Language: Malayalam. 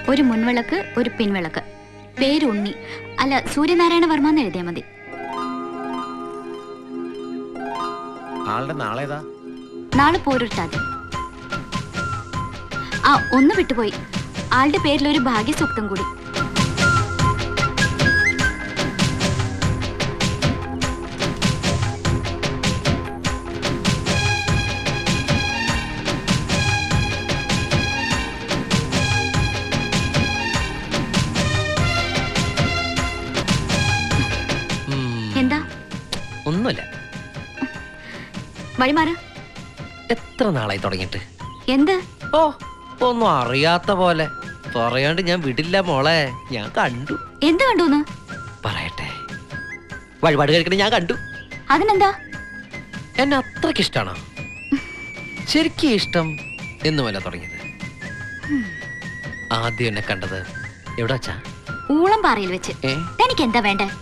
ഒരു മുൻവിളക്ക് ഒരു പിൻവിളക്ക് പേര് ഉണ്ണി അല്ല സൂര്യനാരായണ വർമ്മ എന്ന് എഴുതിയാൽ മതി ആളുടെ നാളേതാ നാളെ പോരുട്ടാതി ആ ഒന്ന് വിട്ടുപോയി ആളുടെ പേരിൽ ഒരു ഭാഗ്യസൂക്തം കൂടി ഉം, എന്താ ഒന്നുമില്ല വഴിമാറ് എത്ര നാളായി തുടങ്ങിയിട്ട് എന്ത് ഓ ഒന്നും അറിയാത്ത പോലെ പറയാണ്ട് ഞാൻ വിടില്ല മോളെ ഞാൻ കണ്ടു എന്ത് കണ്ടൂന്ന് പറയട്ടെ വഴിപാട് കഴിക്കണ ഞാൻ കണ്ടു അതിനെന്താ എന്നെ അത്രയ്ക്ക് ഇഷ്ടമാണോ ശരിക്കും ഇഷ്ടം എന്നുമല്ല തുടങ്ങിയത് ആദ്യം എന്നെ കണ്ടത് എവിടെ വച്ചാ ഊളം പാറയിൽ വെച്ച് ഏ തനിക്ക് എന്താ വേണ്ടേ